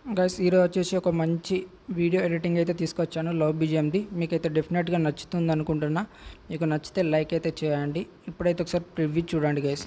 guys ఈరోజు వచ్చేసి ఒక మంచి వీడియో ఎడిటింగ్ అయితే తీసుకొచ్చాను లవ్ బీజిఎంది మీకైతే డెఫినెట్గా నచ్చుతుంది అనుకుంటున్నా మీకు నచ్చితే లైక్ అయితే చేయండి ఇప్పుడైతే ఒకసారి ప్రివ్యూ చూడండి గైస్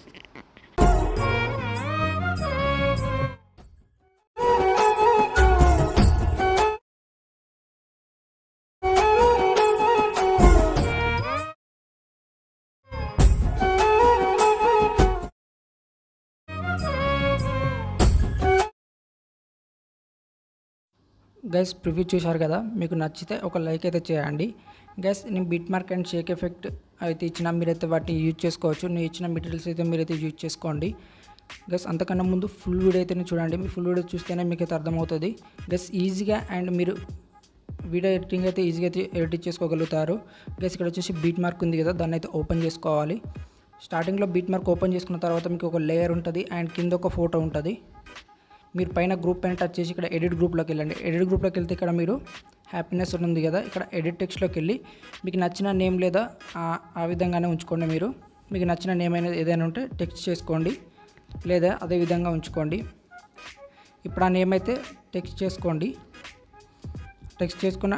గైస్ ప్రివ్యూ చూశారు కదా మీకు నచ్చితే ఒక లైక్ అయితే చేయండి గైస్ నేను beat mark and shake effect అయితే ఇచ్చిన మీరైతే వాటిని యూజ్ చేసుకోవచ్చు నేను ఇచ్చిన మెటీరియల్స్ అయితే మీరైతే యూజ్ చేసుకోండి గైస్ అంతకన్నా ముందు ఫుల్ వీడియో అయితేనే చూడండి మీ ఫుల్ వీడియో చూస్తేనే మీకు అయితే అర్థమవుతుంది గైస్ ఈజీగా అండ్ మీరు వీడియో ఎడిటింగ్ అయితే ఈజీగా అయితే ఎడిట్ చేసుకోగలుగుతారు గైస్ ఇక్కడ వచ్చేసి బీట్ మార్క్ ఉంది కదా దాన్ని అయితే ఓపెన్ చేసుకోవాలి స్టార్టింగ్లో బీట్ మార్క్ ఓపెన్ చేసుకున్న తర్వాత మీకు ఒక లేయర్ ఉంటుంది అండ్ కింద ఒక ఫోటో ఉంటుంది మీరు పైన గ్రూప్ పైన టచ్ చేసి ఇక్కడ ఎడిట్ గ్రూప్లోకి వెళ్ళండి ఎడిట్ గ్రూప్లోకి వెళ్తే ఇక్కడ మీరు హ్యాపీనెస్ అని ఉంది కదా ఇక్కడ ఎడిట్ టెక్స్ట్లోకి వెళ్ళి మీకు నచ్చిన నేమ్ లేదా ఆ- ఆ విధంగానే ఉంచుకోండి మీరు మీకు నచ్చిన నేమ్ అనేది ఏదైనా ఉంటే టెక్స్ట్ చేసుకోండి లేదా అదే విధంగా ఉంచుకోండి ఇప్పుడు ఆ నేమ్ అయితే టెక్స్ట్ చేసుకోండి టెక్స్ట్ చేసుకున్న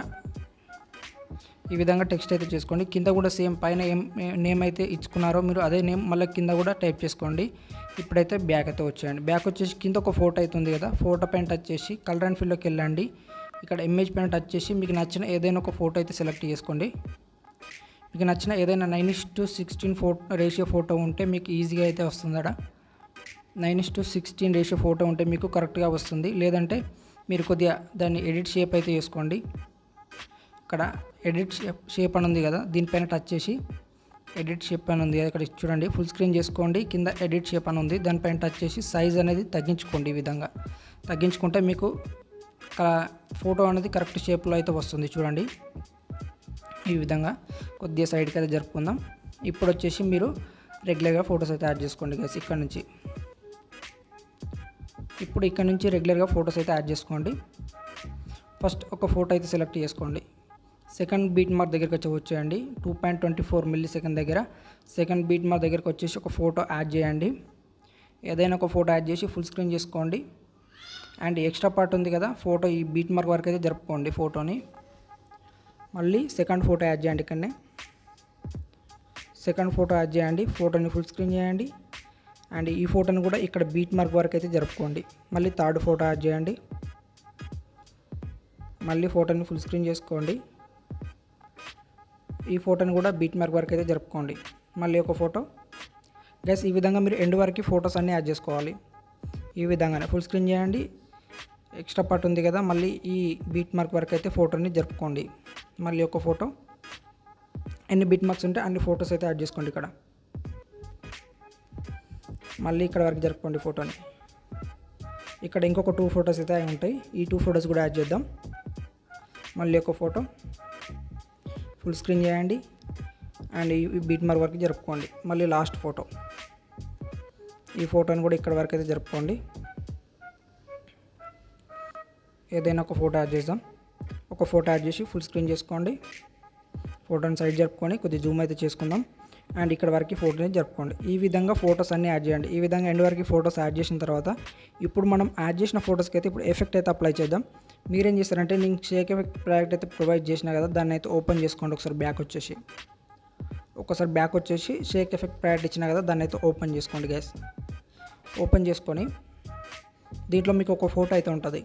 ఈ విధంగా టెక్స్ట్ అయితే చేసుకోండి కింద కూడా సేమ్ పైన ఏం నేమ్ అయితే ఇచ్చుకున్నారో మీరు అదే నేమ్ మళ్ళీ కింద కూడా టైప్ చేసుకోండి ఇప్పుడైతే బ్యాక్ అయితే వచ్చేయండి బ్యాక్ వచ్చేసి కింద ఒక ఫోటో అయితే ఉంది కదా ఫోటో పైన టచ్ చేసి కలర్ అండ్ ఫీల్డ్లోకి వెళ్ళండి ఇక్కడ ఇమేజ్ పైన టచ్ చేసి మీకు నచ్చిన ఏదైనా ఒక ఫోటో అయితే సెలెక్ట్ చేసుకోండి మీకు నచ్చిన ఏదైనా nine is to sixteen photo ratio photo ఉంటే మీకు ఈజీగా అయితే వస్తుందట nine is to sixteen ratio photo ఉంటే మీకు కరెక్ట్గా వస్తుంది లేదంటే మీరు కొద్దిగా దాన్ని ఎడిట్ షేప్ అయితే చేసుకోండి ఇక్కడ ఎడిట్ షేప్ షేప్ అని ఉంది కదా దీనిపైన టచ్ చేసి ఎడిట్ షేప్ అని ఉంది కదా ఇక్కడ చూడండి ఫుల్ స్క్రీన్ చేసుకోండి కింద ఎడిట్ షేప్ అని ఉంది దానిపైన టచ్ చేసి సైజ్ అనేది తగ్గించుకోండి ఈ విధంగా తగ్గించుకుంటే మీకు ఫోటో అనేది కరెక్ట్ షేప్లో అయితే వస్తుంది చూడండి ఈ విధంగా కొద్దిగా సైడ్కి అయితే జరుపుకుందాం ఇప్పుడు వచ్చేసి మీరు రెగ్యులర్గా ఫొటోస్ అయితే యాడ్ చేసుకోండి గైస్ ఇక్కడ నుంచి ఇప్పుడు ఇక్కడ నుంచి రెగ్యులర్గా ఫొటోస్ అయితే యాడ్ చేసుకోండి ఫస్ట్ ఒక ఫోటో అయితే సెలెక్ట్ చేసుకోండి సెకండ్ బీట్ మార్క్ దగ్గరికి వచ్చి వచ్చేయండి two point twenty four millisecond దగ్గర సెకండ్ బీట్ మార్క్ దగ్గరికి వచ్చేసి ఒక ఫోటో యాడ్ చేయండి ఏదైనా ఒక ఫోటో యాడ్ చేసి ఫుల్ స్క్రీన్ చేసుకోండి అండ్ ఎక్స్ట్రా పార్ట్ ఉంది కదా ఫోటో ఈ బీట్ మార్క్ వరకు అయితే జరుపుకోండి ఫోటోని మళ్ళీ సెకండ్ ఫోటో యాడ్ చేయండి ఇక్కడనే సెకండ్ ఫోటో యాడ్ చేయండి ఫోటోని ఫుల్ స్క్రీన్ చేయండి అండ్ ఈ ఫోటోని కూడా ఇక్కడ బీట్ మార్క్ వరకు అయితే జరుపుకోండి మళ్ళీ థర్డ్ ఫోటో యాడ్ చేయండి మళ్ళీ ఫోటోని ఫుల్ స్క్రీన్ చేసుకోండి ఈ ఫోటోని కూడా బీట్ మార్క్ వరకు అయితే జరుపుకోండి మళ్ళీ ఒక ఫోటో గైస్ ఈ విధంగా మీరు ఎండ్ వరకు ఫొటోస్ అన్నీ యాడ్ చేసుకోవాలి ఈ విధంగానే ఫుల్ స్క్రీన్ చేయండి ఎక్స్ట్రా పార్ట్ ఉంది కదా మళ్ళీ ఈ బీట్ మార్క్ వరకు అయితే ఫోటోని జరుపుకోండి మళ్ళీ ఒక ఫోటో ఎన్ని బీట్ మార్క్స్ ఉంటే అన్ని ఫొటోస్ అయితే యాడ్ చేసుకోండి ఇక్కడ మళ్ళీ ఇక్కడ వరకు జరుపుకోండి ఫోటోని ఇక్కడ ఇంకొక టూ ఫొటోస్ అయితే ఉంటాయి ఈ టూ ఫొటోస్ కూడా యాడ్ చేద్దాం మళ్ళీ ఒక ఫోటో ఫుల్ స్క్రీన్ చేయండి అండ్ ఈ బీట్ మార్క్ వరకు జరుపుకోండి మళ్ళీ లాస్ట్ ఫోటో ఈ ఫోటోని కూడా ఇక్కడ వరకు అయితే జరుపుకోండి ఏదైనా ఒక ఫోటో యాడ్ చేద్దాం ఒక ఫోటో యాడ్ చేసి ఫుల్ స్క్రీన్ చేసుకోండి ఫోటోని సైడ్ జరుపుకొని కొద్దిగా జూమ్ అయితే చేసుకుందాం అండ్ ఇక్కడ వరకు ఫోటోని జరుపుకోండి ఈ విధంగా ఫొటోస్ అన్నీ యాడ్ చేయండి ఈ విధంగా ఎండ్ వరకు ఫొటోస్ యాడ్ చేసిన తర్వాత ఇప్పుడు మనం యాడ్ చేసిన ఫొటోస్కి అయితే ఇప్పుడు ఎఫెక్ట్ అయితే అప్లై చేద్దాం మీరేం చేస్తారంటే నేను షేక్ ఎఫెక్ట్ ప్రోడక్ట్ అయితే ప్రొవైడ్ చేసిన కదా దాన్ని అయితే ఓపెన్ చేసుకోండి ఒకసారి బ్యాక్ వచ్చేసి ఒకసారి బ్యాక్ వచ్చేసి షేక్ ఎఫెక్ట్ ప్రోడక్ట్ ఇచ్చిన కదా దాన్ని అయితే ఓపెన్ చేసుకోండి గ్యాస్ ఓపెన్ చేసుకొని దీంట్లో మీకు ఒక ఫోటో అయితే ఉంటుంది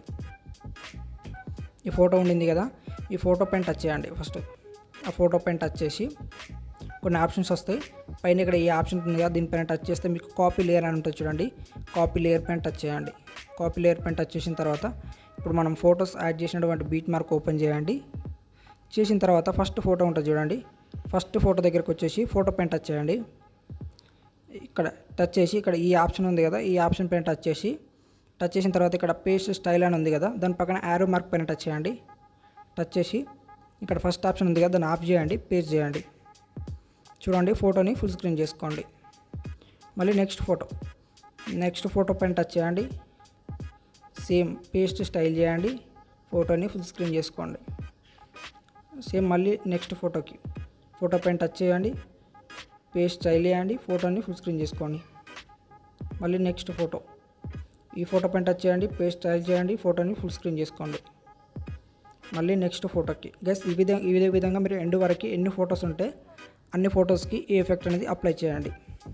ఈ ఫోటో ఉండింది కదా ఈ ఫోటో పైన టచ్ చేయండి ఫస్ట్ ఆ ఫోటో పైన టచ్ చేసి కొన్ని ఆప్షన్స్ వస్తాయి పైన ఇక్కడ ఈ ఆప్షన్ ఉంది కదా దీనిపైన టచ్ చేస్తే మీకు కాపీ లేయర్ అని ఉంటుంది చూడండి కాపీ లేయర్ పైన టచ్ చేయండి కాపీ లేయర్ పైన టచ్ చేసిన తర్వాత ఇప్పుడు మనం ఫొటోస్ యాడ్ చేసినటువంటి బీట్ మార్క్ ఓపెన్ చేయండి చేసిన తర్వాత ఫస్ట్ ఫోటో ఉంటుంది చూడండి ఫస్ట్ ఫోటో దగ్గరకు వచ్చేసి ఫోటో పైన టచ్ చేయండి ఇక్కడ టచ్ చేసి ఇక్కడ ఈ ఆప్షన్ ఉంది కదా ఈ ఆప్షన్ పైన టచ్ చేసి టచ్ చేసిన తర్వాత ఇక్కడ పేస్ట్ స్టైల్ అని ఉంది కదా దాని పక్కన యారో మార్క్ పైన టచ్ చేయండి టచ్ చేసి ఇక్కడ ఫస్ట్ ఆప్షన్ ఉంది కదా దాన్ని ఆఫ్ చేయండి పేస్ట్ చేయండి చూడండి ఫోటోని ఫుల్ స్క్రీన్ చేసుకోండి మళ్ళీ నెక్స్ట్ ఫోటో నెక్స్ట్ ఫోటో పైన టచ్ చేయండి సేమ్ పేస్ట్ స్టైల్ చేయండి ఫోటోని ఫుల్ స్క్రీన్ చేసుకోండి సేమ్ మళ్ళీ నెక్స్ట్ ఫోటోకి ఫోటో పైన టచ్ చేయండి పేస్ట్ స్టైల్ చేయండి ఫోటోని ఫుల్ స్క్రీన్ చేసుకోండి మళ్ళీ నెక్స్ట్ ఫోటో ఈ ఫోటో పైన టచ్ చేయండి పేస్ట్ స్టైల్ చేయండి ఫోటోని ఫుల్ స్క్రీన్ చేసుకోండి మళ్ళీ నెక్స్ట్ ఫోటోకి గైస్ ఈ విధంగా ఈ విధ- విధంగా మీరు ఎండ్ వరకు ఎన్ని ఫొటోస్ ఉంటే అన్ని ఫొటోస్కి ఈ ఎఫెక్ట్ అనేది అప్లై చేయండి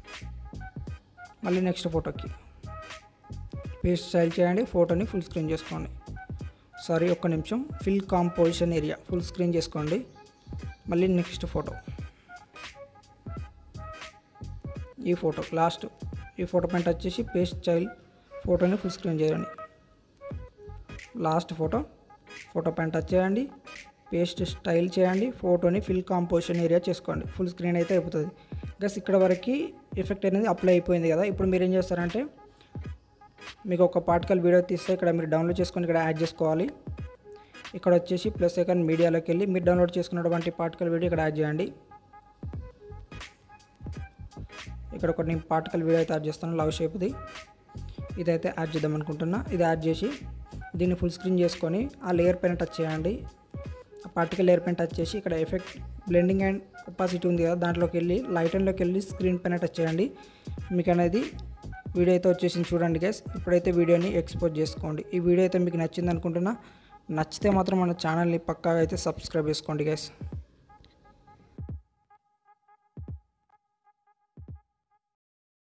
మళ్ళీ నెక్స్ట్ ఫోటోకి పేస్ట్ స్టైల్ చేయండి ఫోటోని ఫుల్ స్క్రీన్ చేసుకోండి సారీ ఒక్క నిమిషం fill composition area full screen చేసుకోండి మళ్ళీ నెక్స్ట్ ఫోటో ఈ ఫోటో లాస్ట్ ఈ ఫోటో పైన టచ్ చేసి పేస్ట్ స్టైల్ ఫోటోని ఫుల్ స్క్రీన్ చేయండి లాస్ట్ ఫోటో ఫోటో పైన టచ్ చేయండి పేస్ట్ స్టైల్ చేయండి ఫోటోని ఫిల్ కాంపోజిషన్ ఏరియా చేసుకోండి ఫుల్ స్క్రీన్ అయితే అయిపోతుంది గస్ ఇక్కడ వరకు ఎఫెక్ట్ అనేది అప్లై అయిపోయింది కదా ఇప్పుడు మీరు ఏం చేస్తారంటే మీకు ఒక పార్టికల్ వీడియో తీస్తే ఇక్కడ మీరు డౌన్లోడ్ చేసుకొని ఇక్కడ యాడ్ చేసుకోవాలి ఇక్కడ వచ్చేసి ప్లస్ సెకండ్ మీడియాలోకి వెళ్ళి మీరు డౌన్లోడ్ చేసుకున్నటువంటి పార్టికల్ వీడియో ఇక్కడ యాడ్ చేయండి ఇక్కడ ఒక నేను పార్టికల్ వీడియో అయితే యాడ్ చేస్తాను లవ్ షేప్ది ఇదైతే యాడ్ చేద్దాం అనుకుంటున్నా ఇది యాడ్ చేసి దీన్ని ఫుల్ స్క్రీన్ చేసుకొని ఆ లేయర్ పైన టచ్ చేయండి ఆ పార్టికల్ లేయర్ పైన టచ్ చేసి ఇక్కడ ఎఫెక్ట్ బ్లెండింగ్ అండ్ ఒపాసిటీ ఉంది కదా దాంట్లోకి వెళ్ళి లైట్ అండ్లోకి వెళ్ళి స్క్రీన్ పైన టచ్ చేయండి మీకు అనేది వీడియో అయితే వచ్చేసింది చూడండి గైస్ ఇప్పుడైతే వీడియోని ఎక్స్పోజ్ చేసుకోండి ఈ వీడియో అయితే మీకు నచ్చింది అనుకుంటున్నా నచ్చితే మాత్రం మన ఛానల్ని పక్కాగా అయితే సబ్స్క్రైబ్ చేసుకోండి గైస్